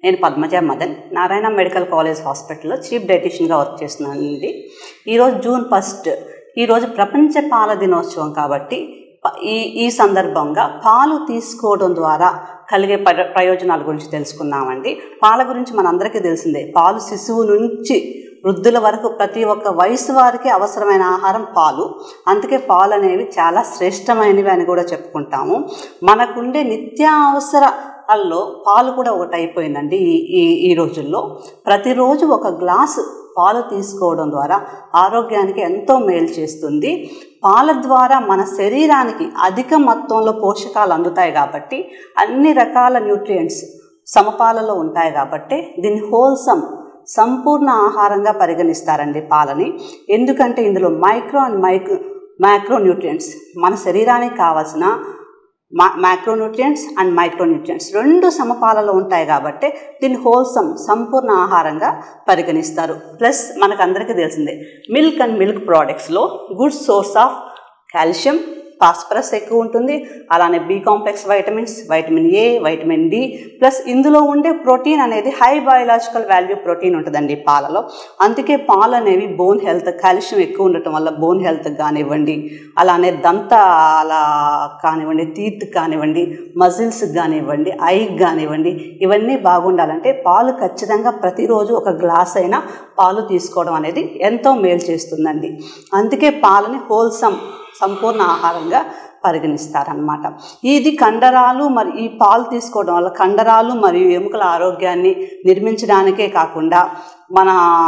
నేను Padmaja Madan Narayana medical college హాస్పిటల్లో chief డైటీషియన్గా వర్క్ చేస్తున్నానండి ఈరోజు జూన్ ఫస్ట్ ఈరోజు ప్రపంచ పాల దినోత్సవం కాబట్టి ప- ఈ ఈ సందర్భంగా పాలు తీసుకోవడం ద్వారా కలిగే ప్ర- ప్రయోజనాల గురించి తెలుసుకున్నామండి పాల గురించి మనందరికీ తెలిసిందే పాలు శిశువు నుంచి వృద్ధుల వరకు ప్రతి ఒక్క వయసు వారికి అవసరమైన ఆహారం పాలు అందుకే పాలు అనేవి చాలా శ్రేష్టమైనవి అని కూడా చెప్పుకుంటాము మనకుండే నిత్యావసరాల్లో పాలు కూడా ఒకటి అయిపోయిందండి ఈ ఈ ఈ రోజుల్లో ప్రతిరోజు ఒక గ్లాసు పాలు తీసుకోవడం ద్వారా ఆరోగ్యానికి ఎంతో మేలు చేస్తుంది పాల ద్వారా మన శరీరానికి అధిక మొత్తంలో పోషకాలు అందుతాయి కాబట్టి అన్ని రకాల న్యూట్రియంట్స్ సమపాలలో ఉంటాయి కాబట్టి దీన్ని హోల్సమ్ సంపూర్ణ ఆహారంగా పరిగణిస్తారండి పాలని ఎందుకంటే ఇందులో micro and micro micro nutrients మన శరీరానికి కావాల్సిన మా మ్యాక్రోన్యూట్రియంట్స్ అండ్ మైక్రోన్యూట్రియంట్స్ రెండు సమపాలలో ఉంటాయి కాబట్టి దీన్ని హోల్సమ్ సంపూర్ణ ఆహారంగా పరిగణిస్తారు ప్లస్ మనకు అందరికీ తెలిసిందే మిల్క్ అండ్ మిల్క్ ప్రోడక్ట్స్లో good source of calcium phosphorus ఎక్కువ ఉంటుంది అలానే B complex vitamins vitamin A vitamin D plus ఇందులో ఉండే ప్రోటీన్ అనేది హై బయోలాజికల్ వాల్యూ ప్రోటీన్ ఉంటుందండి పాలలో అందుకే పాలు అనేవి బోన్ హెల్త్ కాల్షియం ఎక్కువ ఉండటం వల్ల బోన్ హెల్త్ కానివ్వండి అలానే దంతాల కానివ్వండి తీత్ కానివ్వండి మజిల్స్ కానివ్వండి ఐకి కానివ్వండి ఇవన్నీ బాగుండాలంటే పాలు ఖచ్చితంగా ప్రతిరోజు ఒక గ్లాస్ అయినా పాలు తీసుకోవడం అనేది ఎంతో మేలు చేస్తుందండి అందుకే పాలని హోల్సమ్ సంపూర్ణ ఆహారంగా పరిగణిస్తారనమాట ఇది కండరాలు మరి ఈ పాలు తీసుకోవడం వల్ల కండరాలు మరియు ఎముకల ఆరోగ్యాన్ని నిర్మించడానికే కాకుండా మన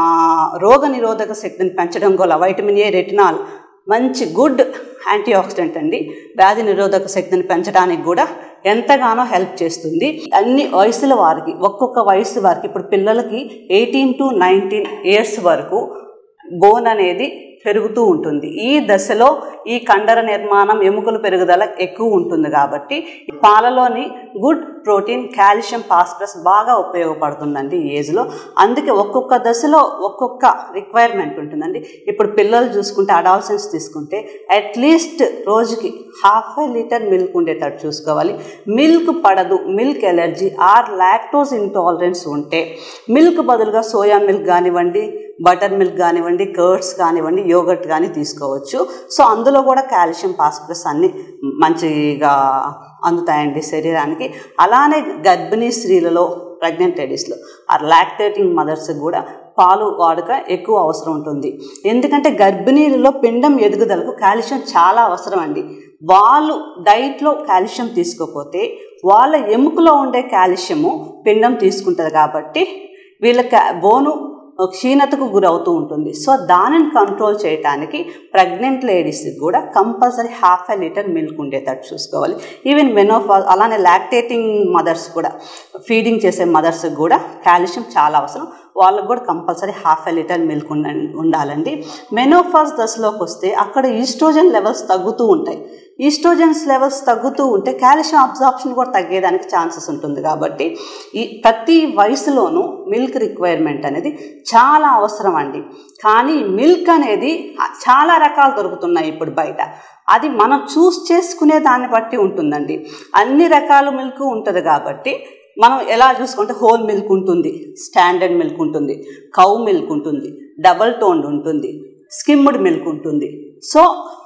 రోగ నిరోధక శక్తిని పెంచడం గల వైటమిన్ ఏ రెటినాల్ మంచి గుడ్ యాంటీ ఆక్సిడెంట్ అండి వ్యాధి నిరోధక శక్తిని పెంచడానికి కూడా ఎంతగానో హెల్ప్ చేస్తుంది అన్ని వయసుల వారికి ఒక్కొక్క వయసు వారికి ఇప్పుడు పిల్లలకి ఎయిటీన్ టు నైన్టీన్ ఇయర్స్ వరకు బోన్ అనేది పెరుగుతూ ఉంటుంది ఈ దశలో ఈ కండర నిర్మాణం ఎముకల పెరుగుదల ఎక్కువ ఉంటుంది కాబట్టి పాలలోని గుడ్ ప్రోటీన్ కాల్షియం ఫాస్ఫరస్ బాగా ఉపయోగపడుతుందండి ఈ ఏజ్లో అందుకే ఒక్కొక్క దశలో ఒక్కొక్క రిక్వైర్మెంట్ ఉంటుందండి ఇప్పుడు పిల్లలు చూసుకుంటే అడాల్సెన్స్ తీసుకుంటే అట్లీస్ట్ రోజుకి హాఫ్ ఏ లీటర్ మిల్క్ ఉండేటట్టు చూసుకోవాలి మిల్క్ పడదు milk allergy or lactose intolerance ఉంటే మిల్క్ బదులుగా సోయా మిల్క్ కానివ్వండి బటర్ మిల్క్ కానివ్వండి కర్డ్స్ కానివ్వండి యోగర్ట్ కానీ తీసుకోవచ్చు సో అందులో కూడా కాల్షియం ఫాస్ఫరస్ అన్నీ మంచిగా అందుతాయండి శరీరానికి అలానే గర్భిణీ స్త్రీలలో ప్రెగ్నెంట్ లేడీస్లో ఆ లాక్టేటింగ్ మదర్స్ కూడా పాలు వాడుక ఎక్కువ అవసరం ఉంటుంది ఎందుకంటే గర్భిణీలలో పిండం ఎదుగుదలకు కాల్షియం చాలా అవసరం అండి వాళ్ళు డైట్లో కాల్షియం తీసుకోకపోతే వాళ్ళ ఎముకలో ఉండే కాల్షియము పిండం తీసుకుంటుంది కాబట్టి వీళ్ళ కా- బోను క్షీణతకు గురవుతూ ఉంటుంది సో దానిని కంట్రోల్ చేయడానికి ప్రెగ్నెంట్ లేడీస్కి కూడా compulsory half a litre milk ఉండేటట్టు చూసుకోవాలి ఈవెన్ మెనోఫా అలానే లాక్టేటింగ్ మదర్స్ కూడా ఫీడింగ్ చేసే మదర్స్కి కూడా కాల్షియం చాలా అవసరం వాళ్ళకు కూడా compulsory half a litre milk ఉండ ఉండాలండి మెనోఫాస్ దశలోకి వస్తే అక్కడ ఈస్ట్రోజన్ లెవెల్స్ తగ్గుతూ ఉంటాయి ఈస్ట్రోజన్స్ లెవెల్స్ తగ్గుతూ ఉంటే కాల్షియం అబ్జార్ప్షన్ కూడా తగ్గేదానికి ఛాన్సెస్ ఉంటుంది కాబట్టి ఈ ప్రతి వయసులోనూ మిల్క్ రిక్వైర్మెంట్ అనేది చాలా అవసరం అండి కానీ మిల్క్ అనేది చాలా రకాలు దొరుకుతున్నాయి ఇప్పుడు బయట అది మనం చూస్ చేసుకునే దాన్ని బట్టి ఉంటుందండి అన్ని రకాల మిల్క్ ఉంటుంది కాబట్టి మనం ఎలా చూసుకుంటే హోల్ మిల్క్ ఉంటుంది స్టాండర్డ్ మిల్క్ ఉంటుంది కౌ మిల్క్ ఉంటుంది డబల్ టోన్డ్ ఉంటుంది స్కిమ్డ్ మిల్క్ ఉంటుంది సో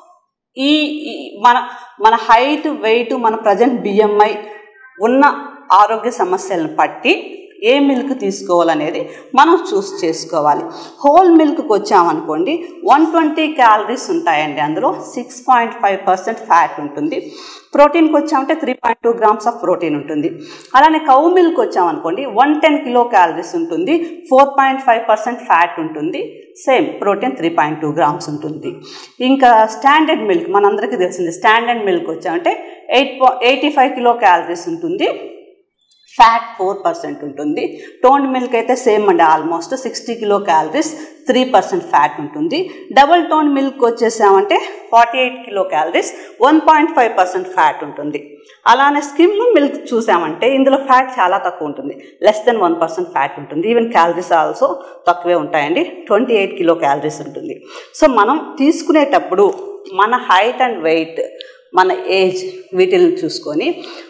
ఈ ఈ మన మన హైట్ వెయిట్ మన ప్రజెంట్ బిఎంఐ ఉన్న ఆరోగ్య సమస్యలను బట్టి ఏ మిల్క్ తీసుకోవాలనేది మనం చూస్ చేసుకోవాలి హోల్ మిల్క్కి వచ్చామనుకోండి వన్ ట్వంటీ క్యాలరీస్ ఉంటాయండి అందులో six point five percent fat ఉంటుంది ప్రోటీన్కి వచ్చామంటే three point two grams of protein ఉంటుంది అలానే కౌ మిల్క్ వచ్చామనుకోండి వన్ టెన్ కిలో క్యాలరీస్ ఉంటుంది four point five percent fat ఉంటుంది same protein three point two grams ఉంటుంది ఇంకా స్టాండర్డ్ మిల్క్ మనందరికీ తెలిసింది స్టాండర్డ్ మిల్క్ వచ్చామంటే ఎయిట్ పా ఎయిటీ ఫైవ్ కిలో క్యాలరీస్ ఉంటుంది ఫ్యాట్ ఫోర్ పర్సెంట్ ఉంటుంది టోన్డ్ మిల్క్ అయితే సేమ్ అండి almost sixty kilo calories three percent fat ఉంటుంది డబుల్ టోన్ మిల్క్ వచ్చేసామంటే forty eight kilo calories one point five percent fat ఉంటుంది అలానే స్కిమ్ మిల్క్ చూసామంటే ఇందులో ఫ్యాట్ చాలా తక్కువ ఉంటుంది less than one percent fat ఉంటుంది ఈవెన్ క్యాలరీస్ ఆల్సో తక్కువే ఉంటాయండి ట్వంటీ ఎయిట్ కిలో క్యాలరీస్ ఉంటుంది సో మనం తీసుకునేటప్పుడు మన హైట్ అండ్ వెయిట్ మన ఏజ్ వీటిని చూసుకొని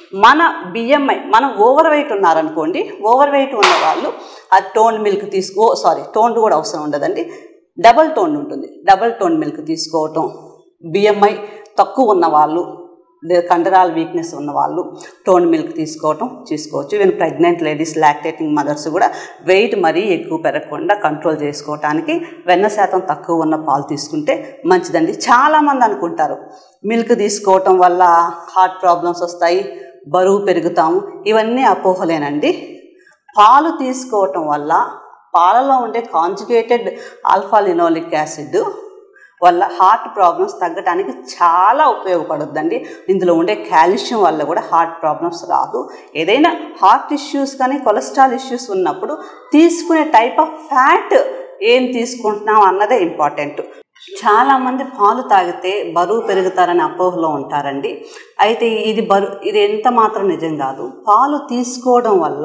మన బిఎంఐ మనం ఓవర్ వెయిట్ ఉన్నారనుకోండి ఓవర్ వెయిట్ ఉన్న వాళ్ళు ఆ టోన్ మిల్క్ తీసుకో సారీ టోన్ కూడా అవసరం ఉండదండి డబల్ టోన్ ఉంటుంది డబల్ టోన్ మిల్క్ తీసుకోవటం బిఎంఐ తక్కువ ఉన్న వాళ్ళు లేదా కండరాల వీక్నెస్ ఉన్న వాళ్ళు టోన్ మిల్క్ తీసుకోవటం తీసుకోవచ్చు even pregnant ladies lactating mothers కూడా వెయిట్ మరీ ఎక్కువ పెరగకుండా కంట్రోల్ చేసుకోవటానికి వెన్న శాతం తక్కువ ఉన్న పాలు తీసుకుంటే మంచిదండి చాలామంది అనుకుంటారు మిల్క్ తీసుకోవటం వల్ల హార్ట్ ప్రాబ్లమ్స్ వస్తాయి బరువు పెరుగుతాము ఇవన్నీ అపోహలేనండి పాలు తీసుకోవటం వల్ల పాలలో ఉండే కాంజుగేటెడ్ ఆల్ఫా లినోలిక్ యాసిడ్ వల్ల హార్ట్ ప్రాబ్లమ్స్ తగ్గడానికి చాలా ఉపయోగపడుద్దండి ఇందులో ఉండే కాల్షియం వల్ల కూడా హార్ట్ ప్రాబ్లమ్స్ రాదు ఏదైనా హార్ట్ ఇష్యూస్ కానీ కొలెస్ట్రాల్ ఇష్యూస్ ఉన్నప్పుడు తీసుకునే టైప్ ఆఫ్ ఫ్యాట్ ఏం తీసుకుంటున్నాం అన్నదే ఇంపార్టెంట్ చాలామంది పాలు తాగితే బరువు పెరుగుతారని అపోహలో ఉంటారండి అయితే ఇది బరు ఇది ఎంత మాత్రం నిజం కాదు పాలు తీసుకోవడం వల్ల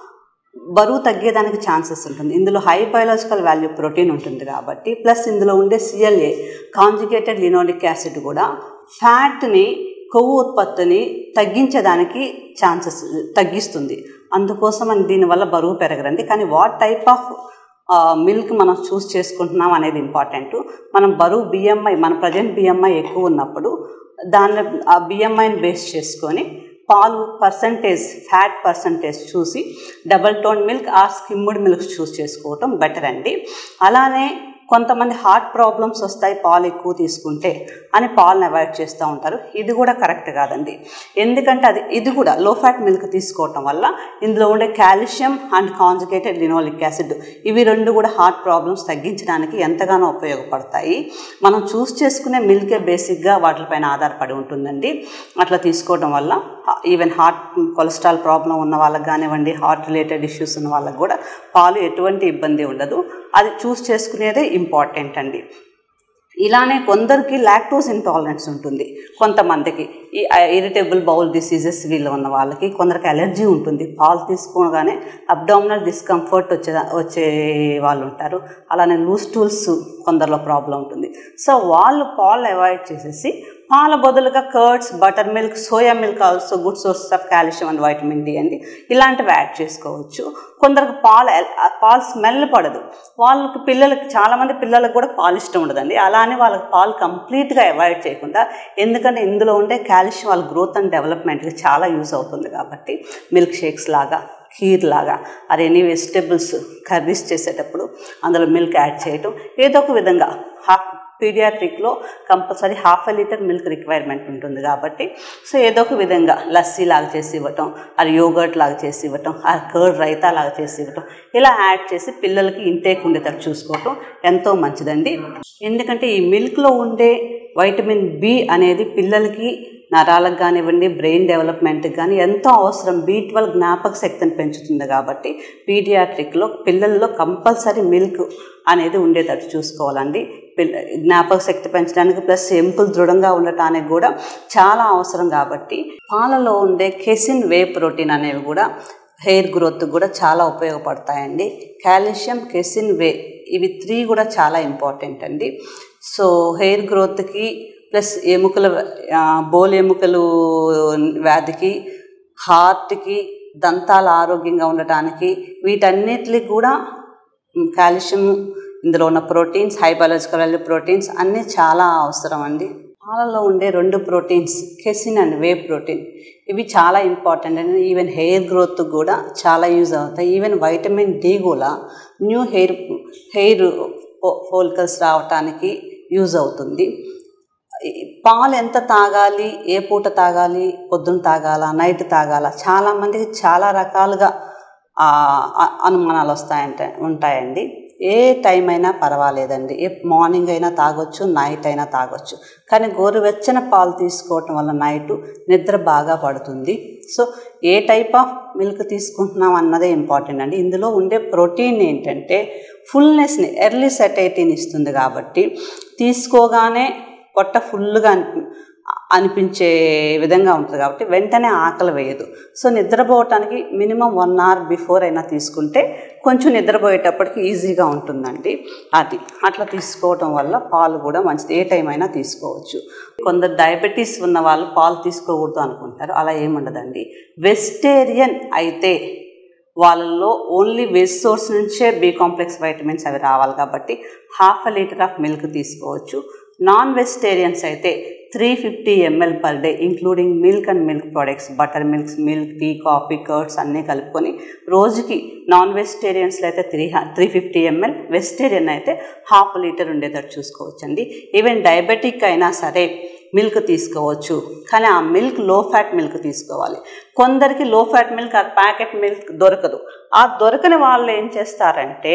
బరువు తగ్గేదానికి ఛాన్సెస్ ఉంటుంది ఇందులో హై బయాలజికల్ వాల్యూ ప్రోటీన్ ఉంటుంది కాబట్టి ప్లస్ ఇందులో ఉండే సిఎల్ఏ కాంజుగేటెడ్ లినోలిక్ యాసిడ్ కూడా ఫ్యాట్ని కొవ్వు ఉత్పత్తిని తగ్గించడానికి ఛాన్సెస్ తగ్గిస్తుంది అందుకోసం అని దీనివల్ల బరువు పెరగరండి కానీ వాట్ టైప్ ఆఫ్ మిల్క్ మనం చూస్ చేసుకుంటున్నాం అనేది ఇంపార్టెంట్ మనం బరువు బిఎంఐ మన ప్రజెంట్ బిఎంఐ ఎక్కువ ఉన్నప్పుడు దాన్ని ఆ బిఎంఐని బేస్ చేసుకొని పాలు పర్సంటేజ్ ఫ్యాట్ పర్సంటేజ్ చూసి డబల్ టోన్ మిల్క్ ఆ స్కిమ్డ్ మిల్క్ చూస్ చేసుకోవటం బెటర్ అండి అలానే కొంతమంది హార్ట్ ప్రాబ్లమ్స్ వస్తాయి పాలు ఎక్కువ తీసుకుంటే అని పాలను అవాయిడ్ చేస్తూ ఉంటారు ఇది కూడా కరెక్ట్ కాదండి ఎందుకంటే అది ఇది కూడా లో ఫ్యాట్ మిల్క్ తీసుకోవటం వల్ల ఇందులో ఉండే calcium and conjugated linoleic acid ఇవి రెండు కూడా హార్ట్ ప్రాబ్లమ్స్ తగ్గించడానికి ఎంతగానో ఉపయోగపడతాయి మనం చూస్ చేసుకునే మిల్కే బేసిక్గా వాటిపైన ఆధారపడి ఉంటుందండి అట్లా తీసుకోవడం వల్ల ఈవెన్ హార్ట్ కొలెస్ట్రాల్ ప్రాబ్లం ఉన్న వాళ్ళకి కానివ్వండి హార్ట్ రిలేటెడ్ ఇష్యూస్ ఉన్న వాళ్ళకి కూడా పాలు ఎటువంటి ఇబ్బంది ఉండదు అది చూస్ చేసుకునేదే ఇంపార్టెంట్ అండి ఇలానే కొందరికి లాక్టోస్ ఇంటాలరెన్స్ ఉంటుంది కొంతమందికి ఈ ఇరిటబుల్ బౌల్ డిసీజెస్ వీళ్ళు ఉన్న వాళ్ళకి కొందరికి అలర్జీ ఉంటుంది పాలు తీసుకోగానే అబ్డామినల్ డిస్కంఫర్ట్ వచ్చే వచ్చే వాళ్ళు ఉంటారు అలానే లూస్ టూల్స్ కొందరిలో ప్రాబ్లం ఉంటుంది సో వాళ్ళు పాలు అవాయిడ్ చేసేసి పాల బదులుగా curds butter milk soya milk also good sources of calcium and vitamin D అండి ఇలాంటివి యాడ్ చేసుకోవచ్చు కొందరికి పాలు పాలు స్మెల్ పడదు వాళ్ళకి పిల్లలకి చాలామంది పిల్లలకు కూడా పాలు ఇష్టం ఉండదండి అలానే వాళ్ళకి పాలు కంప్లీట్గా అవాయిడ్ చేయకుండా ఎందుకంటే ఇందులో ఉండే కాల్షియం వాళ్ళ గ్రోత్ అండ్ డెవలప్మెంట్కి చాలా యూస్ అవుతుంది కాబట్టి మిల్క్ షేక్స్ లాగా ఖీర్ లాగా అది ఎనీ వెజిటేబుల్స్ కర్రీస్ చేసేటప్పుడు అందులో మిల్క్ యాడ్ చేయటం ఏదో ఒక విధంగా హాఫ్ పీడియాట్రిక్లో compulsory half a litre milk requirement ఉంటుంది కాబట్టి సో ఏదో ఒక విధంగా లస్సీ లాగా చేసి ఇవ్వటం అది యోగర్ట్ లాగా చేసి ఇవ్వటం ఆ కర్డ్ రైతా లాగా చేసి ఇవ్వటం ఇలా యాడ్ చేసి పిల్లలకి ఇంటేక్ ఉండేటట్టు చూసుకోవటం ఎంతో మంచిదండి ఎందుకంటే ఈ మిల్క్లో ఉండే వైటమిన్ బి అనేది పిల్లలకి నరాలకు కానివ్వండి బ్రెయిన్ డెవలప్మెంట్కి కానీ ఎంతో అవసరం బీ ట్వెల్వ్ జ్ఞాపక శక్తిని పెంచుతుంది కాబట్టి పీడియాట్రిక్లో పిల్లల్లో కంపల్సరీ మిల్క్ అనేది ఉండేటట్టు చూసుకోవాలండి పిల్ల జ్ఞాపక శక్తి పెంచడానికి ప్లస్ ఎముకలు దృఢంగా ఉండటానికి కూడా చాలా అవసరం కాబట్టి పాలలో ఉండే కెసిన్ వే ప్రోటీన్ అనేవి కూడా హెయిర్ గ్రోత్ కూడా చాలా ఉపయోగపడతాయండి కాల్షియం కెసిన్ వే ఇవి త్రీ కూడా చాలా ఇంపార్టెంట్ అండి సో హెయిర్ గ్రోత్కి ప్లస్ ఎముకల బోల్ ఎముకలు వ్యాధికి హార్ట్కి దంతాలు ఆరోగ్యంగా ఉండటానికి వీటన్నిటికి కూడా కాల్షియం ఇందులో ఉన్న proteins high biological value proteins అన్నీ చాలా అవసరం అండి పాలలో ఉండే రెండు proteins casein and whey protein ఇవి చాలా ఇంపార్టెంట్ అండి ఈవెన్ హెయిర్ గ్రోత్ కూడా చాలా యూజ్ అవుతాయి ఈవెన్ వైటమిన్ డి కూడా న్యూ హెయిర్ హెయిర్ ఫోల్కల్స్ రావటానికి యూజ్ అవుతుంది పాలు ఎంత తాగాలి ఏ పూట తాగాలి పొద్దున్న తాగాల నైట్ తాగాల చాలామందికి చాలా రకాలుగా అనుమానాలు వస్తాయంట ఉంటాయండి ఏ టైం అయినా పర్వాలేదండి ఏ మార్నింగ్ అయినా తాగొచ్చు నైట్ అయినా తాగొచ్చు కానీ గోరువెచ్చని పాలు తీసుకోవటం వల్ల నైట్ నిద్ర బాగా పడుతుంది సో ఏ టైప్ ఆఫ్ మిల్క్ తీసుకుంటున్నాం అన్నదే ఇంపార్టెంట్ అండి ఇందులో ఉండే ప్రోటీన్ ఏంటంటే ఫుల్నెస్ని ఎర్లీ సెటైటీని ఇస్తుంది కాబట్టి తీసుకోగానే పొట్ట ఫుల్గా అనిపించే విధంగా ఉంటుంది కాబట్టి వెంటనే ఆకలి వేయదు సో నిద్రపోవటానికి మినిమం వన్ అవర్ బిఫోర్ అయినా తీసుకుంటే కొంచెం నిద్రపోయేటప్పటికి ఈజీగా ఉంటుందండి అది అట్లా తీసుకోవటం వల్ల పాలు కూడా మంచిది ఏ టైం అయినా తీసుకోవచ్చు కొందరు డయాబెటీస్ ఉన్న వాళ్ళు పాలు తీసుకోకూడదు అనుకుంటారు అలా ఏముండదండి వెజిటేరియన్ అయితే వాళ్ళల్లో ఓన్లీ వెజ్ సోర్స్ నుంచే బి కాంప్లెక్స్ వైటమిన్స్ అవి రావాలి కాబట్టి half a litre of milk తీసుకోవచ్చు నాన్ వెజిటేరియన్స్ అయితే three fifty ML per day including milk and milk products butter milks milk tea coffee curds అన్నీ కలుపుకొని రోజుకి నాన్ వెజిటేరియన్స్లో అయితే three three fifty ML vegetarian అయితే హాఫ్ లీటర్ ఉండేటట్టు చూసుకోవచ్చండి ఈవెన్ డయాబెటిక్ అయినా సరే మిల్క్ తీసుకోవచ్చు కానీ ఆ మిల్క్ లో ఫ్యాట్ మిల్క్ తీసుకోవాలి కొందరికి లో ఫ్యాట్ మిల్క్ ఆ ప్యాకెట్ మిల్క్ దొరకదు ఆ దొరకని వాళ్ళు ఏం చేస్తారంటే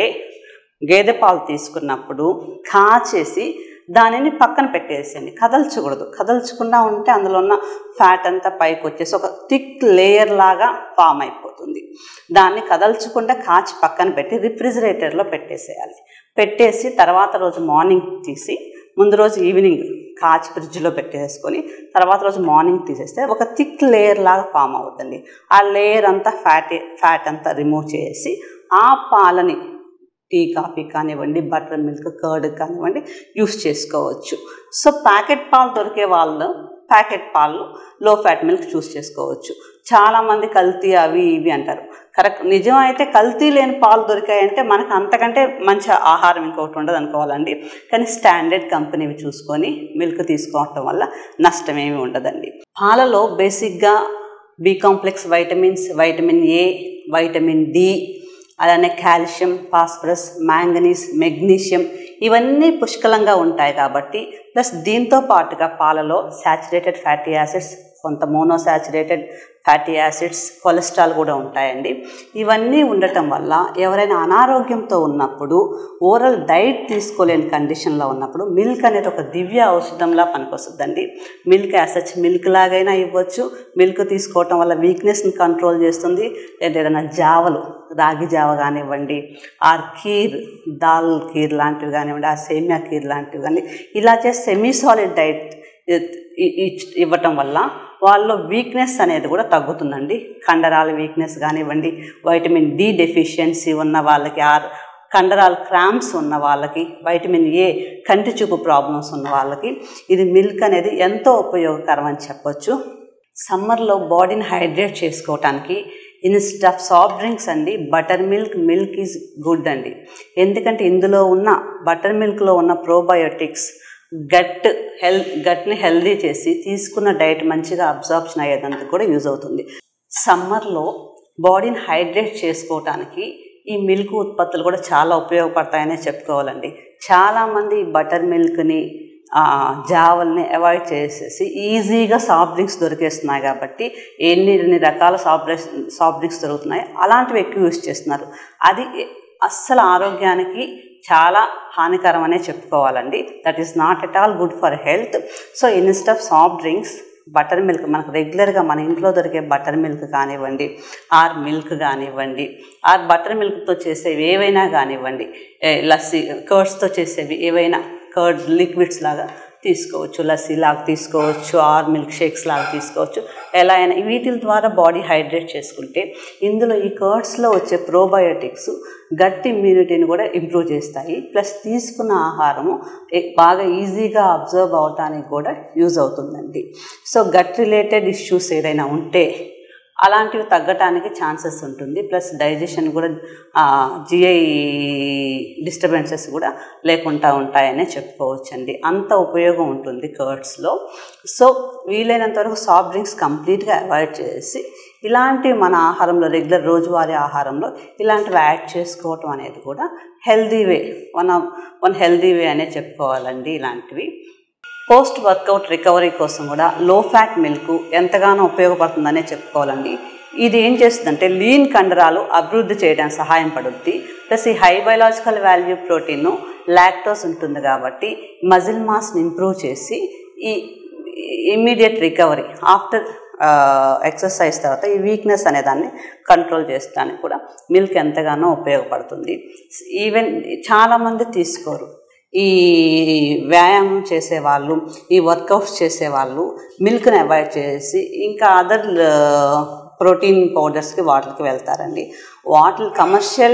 గేదె పాలు తీసుకున్నప్పుడు కాచేసి దానిని పక్కన పెట్టేసేయండి కదల్చకూడదు కదల్చకుండా ఉంటే అందులో ఉన్న ఫ్యాట్ అంతా పైకి వచ్చేసి ఒక థిక్ లేయర్ లాగా ఫామ్ అయిపోతుంది దాన్ని కదల్చకుండా కాచి పక్కన పెట్టి రిఫ్రిజిరేటర్లో పెట్టేసేయాలి పెట్టేసి తర్వాత రోజు మార్నింగ్ తీసి ముందు రోజు ఈవినింగ్ కాచి ఫ్రిడ్జ్లో పెట్టేసుకొని తర్వాత రోజు మార్నింగ్ తీసేస్తే ఒక థిక్ లేయర్ లాగా ఫామ్ అవుతుంది ఆ లేయర్ అంతా ఫ్యాట్ ఫ్యాట్ అంతా రిమూవ్ చేసి ఆ పాలని టీ కాఫీ కానివ్వండి బటర్ మిల్క్ కర్డ్ కానివ్వండి యూస్ చేసుకోవచ్చు సో ప్యాకెట్ పాలు దొరికే వాళ్ళు ప్యాకెట్ పాలు లో ఫ్యాట్ మిల్క్ చూస్ చేసుకోవచ్చు చాలామంది కల్తీ అవి ఇవి అంటారు కరెక్ట్ నిజం అయితే కల్తీ లేని పాలు దొరికాయంటే మనకు అంతకంటే మంచి ఆహారం ఇంకొకటి ఉండదు అనుకోవాలండి కానీ స్టాండర్డ్ కంపెనీవి చూసుకొని మిల్క్ తీసుకోవటం వల్ల నష్టమేమి ఉండదండి పాలలో బేసిక్గా B complex vitamins vitamin A vitamin D అలానే కాల్షియం ఫాస్ఫరస్ మ్యాంగనీస్ మెగ్నీషియం ఇవన్నీ పుష్కలంగా ఉంటాయి కాబట్టి ప్లస్ దీంతో పాటుగా పాలలో శాచురేటెడ్ ఫ్యాటీ యాసిడ్స్ కొంత మోనోసాచురేటెడ్ ఫ్యాటీ యాసిడ్స్ కొలెస్ట్రాల్ కూడా ఉంటాయండి ఇవన్నీ ఉండటం వల్ల ఎవరైనా అనారోగ్యంతో ఉన్నప్పుడు ఓరల్ డైట్ తీసుకోలేని కండిషన్లో ఉన్నప్పుడు మిల్క్ అనేది ఒక దివ్య ఔషధంలా పనికొస్తుందండి మిల్క్ యాసచ్ మిల్క్ లాగైనా ఇవ్వచ్చు మిల్క్ తీసుకోవటం వల్ల వీక్నెస్ని కంట్రోల్ చేస్తుంది లేదా ఏదైనా జావలు రాగి జావ కానివ్వండి ఆర్ ఖీర్ దాల్ ఖీర్ లాంటివి కానివ్వండి ఆ సేమియా ఖీర్ లాంటివి కానీ ఇలా చేసి సెమీ సాలిడ్ డైట్ ఇవ్వటం వల్ల వాళ్ళలో వీక్నెస్ అనేది కూడా తగ్గుతుందండి కండరాల వీక్నెస్ కానివ్వండి వైటమిన్ డి డెఫిషియన్సీ ఉన్న వాళ్ళకి ఆర్ కండరాల క్రాంప్స్ ఉన్న వాళ్ళకి వైటమిన్ ఏ కంటి చూపు ప్రాబ్లమ్స్ ఉన్న వాళ్ళకి ఇది మిల్క్ అనేది ఎంతో ఉపయోగకరం అని చెప్పొచ్చు సమ్మర్లో బాడీని హైడ్రేట్ చేసుకోవటానికి ఇన్స్టెడ్ ఆఫ్ సాఫ్ట్ డ్రింక్స్ అండి butter milk milk is good అండి ఎందుకంటే ఇందులో ఉన్న బటర్ మిల్క్లో ఉన్న ప్రోబయోటిక్స్ గట్ హెల్ గట్ని హెల్దీ చేసి తీసుకున్న డైట్ మంచిగా అబ్జార్ప్షన్ అయ్యేదందుకు కూడా యూజ్ అవుతుంది సమ్మర్లో బాడీని హైడ్రేట్ చేసుకోవటానికి ఈ మిల్క్ ఉత్పత్తులు కూడా చాలా ఉపయోగపడతాయనే చెప్పుకోవాలండి చాలామంది బటర్ మిల్క్ని జావల్ని అవాయిడ్ చేసేసి ఈజీగా సాఫ్ట్ డ్రింక్స్ దొరికేస్తున్నాయి కాబట్టి ఎన్ని ఎన్ని రకాల సాఫ్ట్ డ్రింక్స్ సాఫ్ట్ డ్రింక్స్ దొరుకుతున్నాయి అలాంటివి ఎక్కువ యూస్ చేస్తున్నారు అది అస్సలు ఆరోగ్యానికి చాలా హానికరం అనే చెప్పుకోవాలండి that is not at all good for health so instead of soft drinks butter milk మనకు రెగ్యులర్గా మన ఇంట్లో దొరికే బటర్ మిల్క్ కానివ్వండి ఆర్ మిల్క్ కానివ్వండి ఆర్ బటర్ మిల్క్తో చేసేవి ఏవైనా కానివ్వండి లస్సీ కర్డ్స్తో చేసేవి ఏవైనా కర్డ్ లిక్విడ్స్ లాగా తీసుకోవచ్చు లస్సీ లాగా తీసుకోవచ్చు ఆర్ మిల్క్ షేక్స్ లాగా తీసుకోవచ్చు ఎలా అయినా వీటి ద్వారా బాడీ హైడ్రేట్ చేసుకుంటే ఇందులో ఈ కర్డ్స్లో వచ్చే ప్రోబయోటిక్స్ గట్ ఇమ్యూనిటీని కూడా ఇంప్రూవ్ చేస్తాయి ప్లస్ తీసుకున్న ఆహారము బాగా ఈజీగా అబ్జర్వ్ అవటానికి కూడా యూజ్ అవుతుందండి సో గట్ రిలేటెడ్ ఇష్యూస్ ఏదైనా ఉంటే అలాంటివి తగ్గటానికి ఛాన్సెస్ ఉంటుంది ప్లస్ డైజెషన్ కూడా జిఐ డిస్టర్బెన్సెస్ కూడా లేకుండా ఉంటాయనే చెప్పుకోవచ్చండి అంత ఉపయోగం ఉంటుంది కర్డ్స్లో సో వీలైనంత వరకు సాఫ్ట్ డ్రింక్స్ కంప్లీట్గా అవాయిడ్ చేసి ఇలాంటివి మన ఆహారంలో రెగ్యులర్ రోజువారీ ఆహారంలో ఇలాంటివి యాడ్ చేసుకోవటం అనేది కూడా healthy way one of one healthy way అనే చెప్పుకోవాలండి ఇలాంటివి పోస్ట్ వర్కౌట్ రికవరీ కోసం కూడా లో ఫ్యాట్ మిల్క్ ఎంతగానో ఉపయోగపడుతుందనే చెప్పుకోవాలండి ఇది ఏం చేస్తుందంటే లీన్ కండరాలు అభివృద్ధి చేయడానికి సహాయం పడుద్ది ప్లస్ ఈ high biological value protein lactose ఉంటుంది కాబట్టి మజిల్ మాస్ని ఇంప్రూవ్ చేసి ఈ ఇమ్మీడియట్ రికవరీ ఆఫ్టర్ ఎక్సర్సైజ్ తర్వాత ఈ వీక్నెస్ అనే దాన్ని కంట్రోల్ చేసడానికి కూడా మిల్క్ ఎంతగానో ఉపయోగపడుతుంది ఈవెన్ చాలామంది తీసుకోరు ఈ వ్యాయామం చేసేవాళ్ళు ఈ వర్కౌట్స్ చేసేవాళ్ళు మిల్క్ని అవాయిడ్ చేసి ఇంకా అదర్ ప్రోటీన్ పౌడర్స్కి వాటికి వెళ్తారండి వాటి కమర్షియల్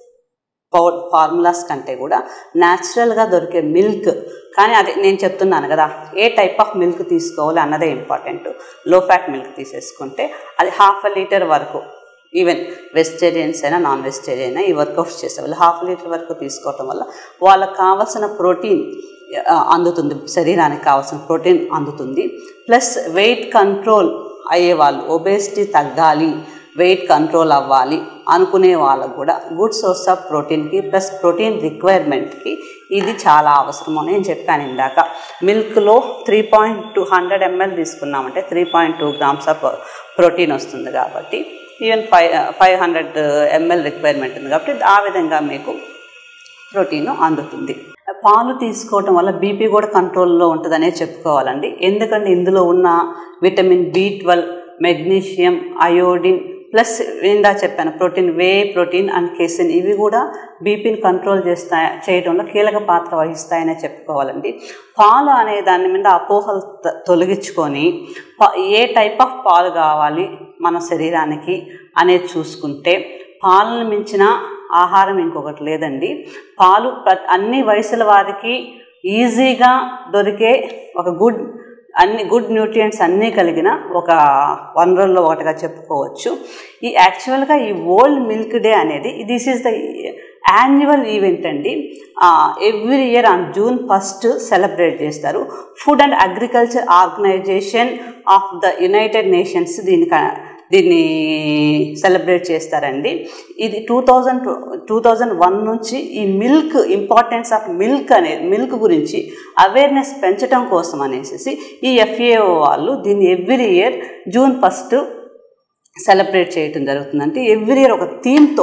పౌ ఫార్ములాస్ కంటే కూడా న్యాచురల్గా దొరికే మిల్క్ కానీ అదే నేను చెప్తున్నాను కదా ఏ టైప్ ఆఫ్ మిల్క్ తీసుకోవాలి అన్నదే ఇంపార్టెంట్ లో ఫ్యాట్ మిల్క్ తీసేసుకుంటే అది హాఫ్ లీటర్ వరకు ఈవెన్ వెజిటేరియన్స్ అయినా నాన్ వెజిటేరియన్ అయినా ఈ వర్కౌట్స్ చేసేవాళ్ళు హాఫ్ లీటర్ వరకు తీసుకోవటం వల్ల వాళ్ళకి కావాల్సిన ప్రోటీన్ ఆ, అందుతుంది శరీరానికి కావాల్సిన ప్రోటీన్ అందుతుంది ప్లస్ వెయిట్ కంట్రోల్ అయ్యేవాళ్ళు ఒబేసిటీ తగ్గాలి వెయిట్ కంట్రోల్ అవ్వాలి అనుకునే వాళ్ళకు కూడా గుడ్ సోర్స్ ఆఫ్ ప్రోటీన్కి ప్లస్ ప్రోటీన్ రిక్వైర్మెంట్కి ఇది చాలా అవసరము నేను చెప్పాను ఇందాక మిల్క్లో three point two hundred ML తీసుకున్నామంటే three point two grams of protein వస్తుంది కాబట్టి even five five hundred ML requirement ఉంది కాబట్టి ఆ విధంగా మీకు ప్రోటీన్ అందుతుంది పాలు తీసుకోవటం వల్ల బీపీ కూడా కంట్రోల్లో ఉంటుందనే చెప్పుకోవాలండి ఎందుకంటే ఇందులో ఉన్న vitamin B twelve magnesium iodine plus ఇందా చెప్పాను protein whey protein and casein ఇవి కూడా బీపీని కంట్రోల్ చేస్తా చేయడంలో కీలక పాత్ర వహిస్తాయనే చెప్పుకోవాలండి పాలు అనే దాని మీద అపోహలు త- తొలగించుకొని పా- ఏ టైప్ ఆఫ్ పాలు కావాలి మన శరీరానికి అనేది చూసుకుంటే పాలను మించిన ఆహారం ఇంకొకటి లేదండి పాలు ప్ర అన్ని వయసుల వారికి ఈజీగా దొరికే ఒక గుడ్ అన్ని గుడ్ న్యూట్రియంట్స్ అన్నీ కలిగిన ఒక వనరుల్లో ఒకటిగా చెప్పుకోవచ్చు ఈ యాక్చువల్గా ఈ వరల్డ్ మిల్క్ డే అనేది this is the annual event అండి every year on June first celebrate చేస్తారు Food and Agriculture Organization of the United Nations దీనికి దీన్ని సెలబ్రేట్ చేస్తారండి ఇది two thousand two thousand one నుంచి ఈ మిల్క్ ఇంపార్టెన్స్ ఆఫ్ మిల్క్ అనే మిల్క్ గురించి అవేర్నెస్ పెంచడం కోసం అనేసి ఈ ఎఫ్ఏఓ వాళ్ళు దీన్ని every year June first celebrate చేయటం జరుగుతుంది అంటే ఎవ్రీ ఇయర్ ఒక థీమ్తో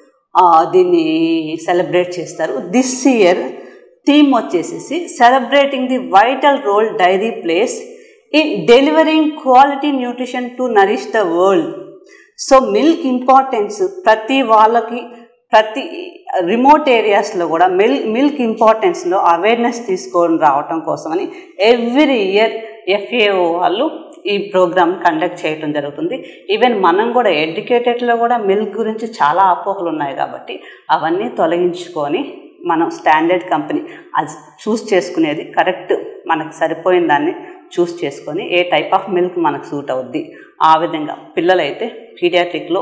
దీన్ని సెలబ్రేట్ చేస్తారు దిస్ ఇయర్ థీమ్ వచ్చేసేసి celebrating the vital role dairy plays in delivering quality nutrition to nourish the world so milk importance ప్రతి వాళ్ళకి ప్రతి రిమోట్ ఏరియాస్లో కూడా మిల్ మిల్క్ ఇంపార్టెన్స్లో అవేర్నెస్ తీసుకొని రావటం కోసమని ఎవ్రీ ఇయర్ ఎఫ్ఏఓ వాళ్ళు ఈ ప్రోగ్రామ్ కండక్ట్ చేయటం జరుగుతుంది ఈవెన్ మనం కూడా ఎడ్యుకేటెడ్లో కూడా మిల్క్ గురించి చాలా అపోహలు ఉన్నాయి కాబట్టి అవన్నీ తొలగించుకొని మనం స్టాండర్డ్ కంపెనీ అది చూస్ చేసుకునేది కరెక్ట్ మనకు సరిపోయిన దాన్ని చూస్ చేసుకొని ఏ టైప్ ఆఫ్ మిల్క్ మనకు సూట్ అవుద్ది ఆ విధంగా పిల్లలైతే పీడియాట్రిక్లో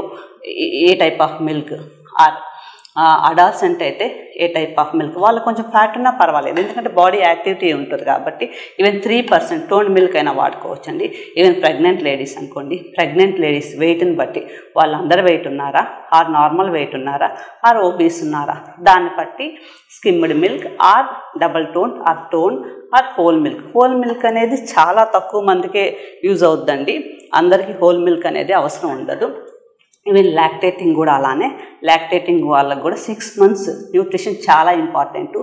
ఏ type of milk or adolescent అయితే ఏ టైప్ ఆఫ్ మిల్క్ వాళ్ళు కొంచెం ఫ్యాట్ ఉన్నా పర్వాలేదు ఎందుకంటే బాడీ యాక్టివిటీ ఉంటుంది కాబట్టి even three percent tone milk అయినా వాడుకోవచ్చండి ఈవెన్ ప్రెగ్నెంట్ లేడీస్ అనుకోండి ప్రెగ్నెంట్ లేడీస్ వెయిట్ని బట్టి వాళ్ళందరూ వెయిట్ ఉన్నారా ఆర్ నార్మల్ వెయిట్ ఉన్నారా ఆర్ ఓబీస్ ఉన్నారా దాన్ని బట్టి skimmed milk or double tone or tone or whole milk whole milk అనేది చాలా తక్కువ మందికే యూజ్ అవుద్దండి అందరికీ హోల్ మిల్క్ అనేది అవసరం ఉండదు ఈవెన్ లాక్టేటింగ్ కూడా అలానే లాక్టేటింగ్ వాళ్ళకు కూడా సిక్స్ మంత్స్ న్యూట్రిషన్ చాలా ఇంపార్టెంట్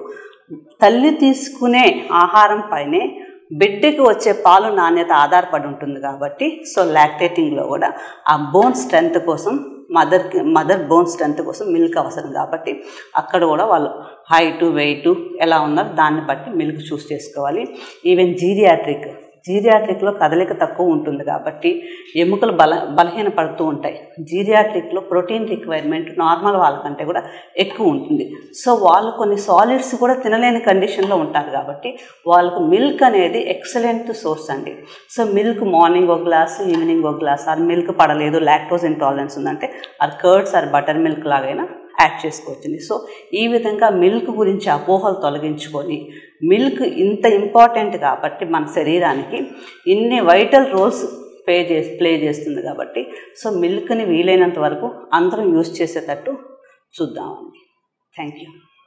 తల్లి తీసుకునే ఆహారం పైనే బిడ్డకి వచ్చే పాలు నాణ్యత ఆధారపడి ఉంటుంది కాబట్టి సో లాక్టేటింగ్లో కూడా ఆ బోన్ స్ట్రెంత్ కోసం మదర్కి మదర్ బోన్ స్ట్రెంత్ కోసం మిల్క్ అవసరం కాబట్టి అక్కడ కూడా వాళ్ళు హైటు వెయిట్ ఎలా ఉన్నారో దాన్ని బట్టి మిల్క్ చూస్ చేసుకోవాలి ఈవెన్ జీరియాట్రిక్ జీరియాట్రిక్లో కదలిక తక్కువ ఉంటుంది కాబట్టి ఎముకలు బల బలహీన పడుతూ ఉంటాయి జీరియాట్రిక్లో ప్రోటీన్ రిక్వైర్మెంట్ నార్మల్ వాళ్ళకంటే కూడా ఎక్కువ ఉంటుంది సో వాళ్ళు కొన్ని సాలిడ్స్ కూడా తినలేని కండిషన్లో ఉంటారు కాబట్టి వాళ్ళకు మిల్క్ అనేది ఎక్సలెంట్ సోర్స్ అండి సో మిల్క్ మార్నింగ్ ఒక గ్లాస్ ఈవినింగ్ ఒక గ్లాస్ ఆర్ మిల్క్ పడలేదు లాక్టోజ్ ఇంటాలరెన్స్ ఉందంటే అది కర్డ్స్ ఆర్ బటర్ మిల్క్ లాగైనా యాడ్ చేసుకోవచ్చండి సో ఈ విధంగా మిల్క్ గురించి అపోహలు తొలగించుకొని మిల్క్ ఇంత ఇంపార్టెంట్ కాబట్టి మన శరీరానికి ఇన్ని వైటల్ రోల్స్ ప్లే చేసి ప్లే చేస్తుంది కాబట్టి సో మిల్క్ని వీలైనంత వరకు అందరం యూస్ చేసేటట్టు చూద్దామండి థ్యాంక్ యూ